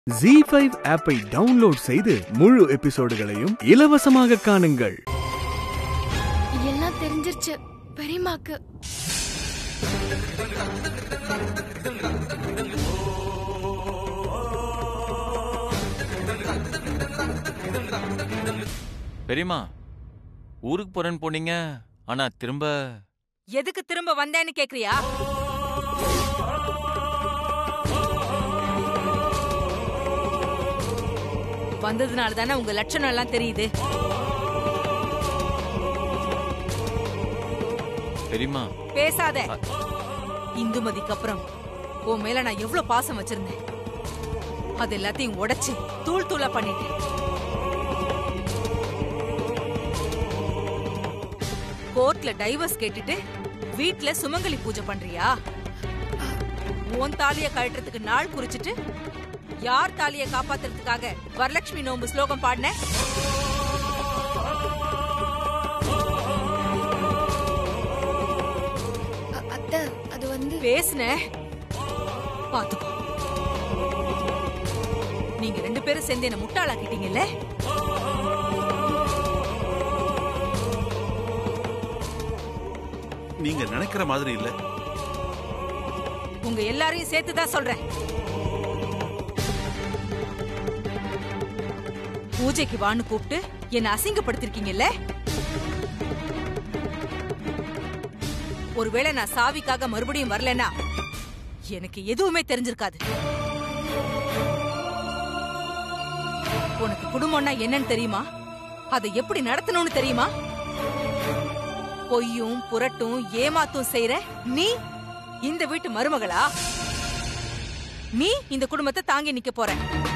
G five ஆப்பை download செய்து முழு எபிசோடுகளையும் இலவசமாக காணுங்கள் எல்லாம் தெரிஞ்சிருச்சு பெரியமாக்கு பெரியம்மா ஊருக்கு போறேன்னு போனீங்க ஆனா திரும்ப எதுக்கு திரும்ப வந்தேன்னு கேக்குறியா வந்ததுனால தானே உங்க லட்சணம் எல்லாம் தெரியுது பெரியம்மா பேசாத இந்துமதிக்கு அப்புறம் உன் மேல நான் எவ்வளவு பாசம் வச்சிருந்தேன் அது எல்லாத்தையும் உடைச்சு தூள் தூளா பண்ணிட்டேன் கோர்ட்ல டைவர்ஸ் கேட்டுட்டு வீட்ல சுமங்கலி பூஜை பண்றியா உன் தாலிய கழட்டுறதுக்கு நாள் குறிச்சிட்டு யார் தாலிய காப்பாத்துறதுக்காக வரலட்சுமி நோம்பு ஸ்லோகம் பாடின அ- அத்தை அது வந்து பேசுன பாத்துக்கோ நீங்க ரெண்டு பேரும் சேர்ந்து என்ன முட்டாளாக்கிட்டீங்கல்ல நீங்க நினைக்கிற மாதிரி இல்ல உங்க எல்லாரையும் சேர்த்து தான் சொல்றேன் பூஜைக்கு வான்னு கூப்பிட்டு என்ன அசிங்கப்படுத்திருக்கீங்கல்ல ஒருவேளை நான் சாவிக்காக மறுபடியும் வரலனா எனக்கு எதுவுமே தெரிஞ்சிருக்காது உனக்கு குடும்பம்னா என்னன்னு தெரியுமா அதை எப்படி நடத்தணும்னு தெரியுமா பொய்யும் புரட்டும் ஏமாத்தும் செய்யற நீ இந்த வீட்டு மருமகளா நீ இந்த குடும்பத்தை தாங்கி நிக்க போற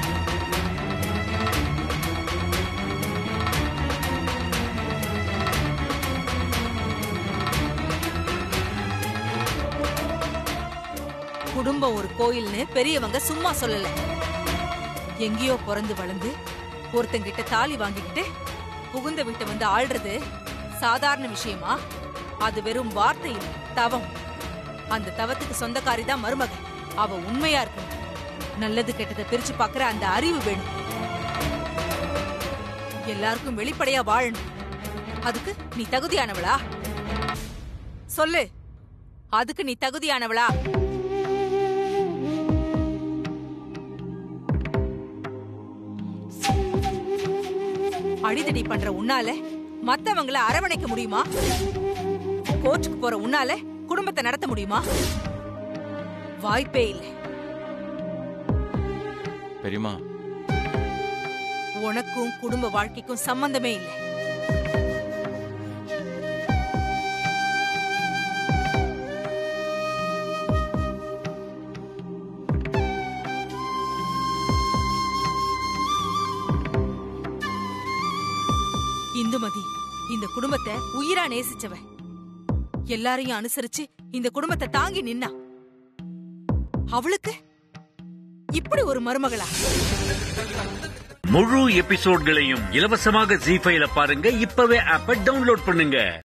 குடும்பம் ஒரு கோயில்னு பெரியவங்க சும்மா சொல்லல எங்கேயோ பிறந்து வளர்ந்து ஒருத்தங்கிட்ட தாலி வாங்கிக்கிட்டு புகுந்த வீட்டை வந்து ஆள்றது சாதாரண விஷயமா அது வெறும் வார்த்தை இல்ல தவம் அந்த தவத்துக்கு சொந்தக்காரி தான் மருமக அவ உண்மையா இருக்கணும் நல்லது கெட்டதை பிரிச்சு பாக்குற அந்த அறிவு வேணும் எல்லாருக்கும் வெளிப்படையா வாழணும் அதுக்கு நீ தகுதியானவளா சொல்லு அதுக்கு நீ தகுதியானவளா அடிதடி பண்ற உன்னால மத்தவங்கள அரவணைக்க முடியுமா கோர்ட்டுக்கு போற உன்னால குடும்பத்தை நடத்த முடியுமா வாய்ப்பே இல்லை பெரியம்மா உனக்கும் குடும்ப வாழ்க்கைக்கும் சம்பந்தமே இல்லை இந்துமதி இந்த குடும்பத்தை உயிரா நேசிச்சவ எல்லாரையும் அனுசரிச்சு இந்த குடும்பத்தை தாங்கி நின்னா அவளுக்கு இப்படி ஒரு மருமகளா முழு எபிசோட்களையும் இலவசமாக ஜி ஃபைல பாருங்க இப்பவே ஆப்ப டவுன்லோட் பண்ணுங்க